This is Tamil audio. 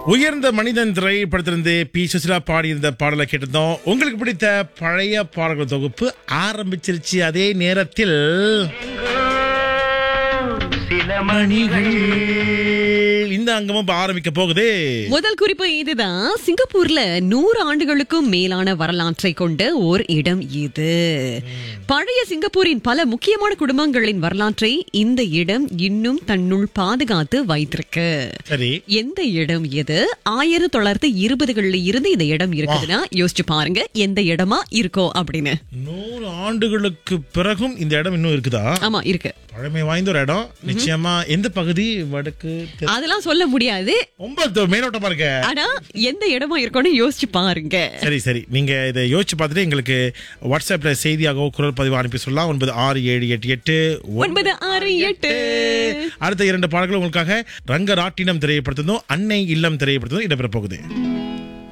உயர்ந்த மனிதன் திரைப்படத்திலிருந்து பி சுசிலா பாடியிருந்த பாடலை கேட்டிருந்தோம் உங்களுக்கு பிடித்த பழைய பாடல்கள் தொகுப்பு ஆரம்பிச்சிருச்சு அதே நேரத்தில் சில மணிகள் இந்த அங்கமும் இப்ப ஆரம்பிக்க போகுது முதல் குறிப்பு இதுதான் சிங்கப்பூர்ல நூறு ஆண்டுகளுக்கும் மேலான வரலாற்றை கொண்ட ஓர் இடம் இது பழைய சிங்கப்பூரின் பல முக்கியமான குடும்பங்களின் வரலாற்றை இந்த இடம் இன்னும் தன்னுள் பாதுகாத்து வைத்திருக்கு சரி எந்த இடம் எது ஆயிரத்தி தொள்ளாயிரத்தி இருபதுகள்ல இருந்து இந்த இடம் இருக்குதுன்னா யோசிச்சு பாருங்க எந்த இடமா இருக்கோ அப்படின்னு நூறு ஆண்டுகளுக்கு பிறகும் இந்த இடம் இன்னும் இருக்குதா ஆமா இருக்கு பழமை வாய்ந்த ஒரு இடம் நிச்சயமா எந்த பகுதி வடக்கு தெற்கு? அதெல்லாம் சொல்ல முடியாது ரொம்ப த- மேலோட்டமா இருக்க ஆனா எந்த இடமா இருக்கும்னு யோசிச்சு பாருங்க சரி சரி நீங்க இதை யோசிச்சு பார்த்துட்டு எங்களுக்கு வாட்ஸ்அப்ல செய்தியாகவோ குரல் பதிவு அனுப்பி சொல்லலாம் ஒன்பது ஆறு ஏழு எட்டு எட்டு ஒன்பது ஆறு எட்டு அடுத்த இரண்டு பாடல்கள் உங்களுக்காக ரங்கராட்டினம் திரையப்படுத்தும் அன்னை இல்லம் திரையப்படுத்தும் இடம்பெற போகுது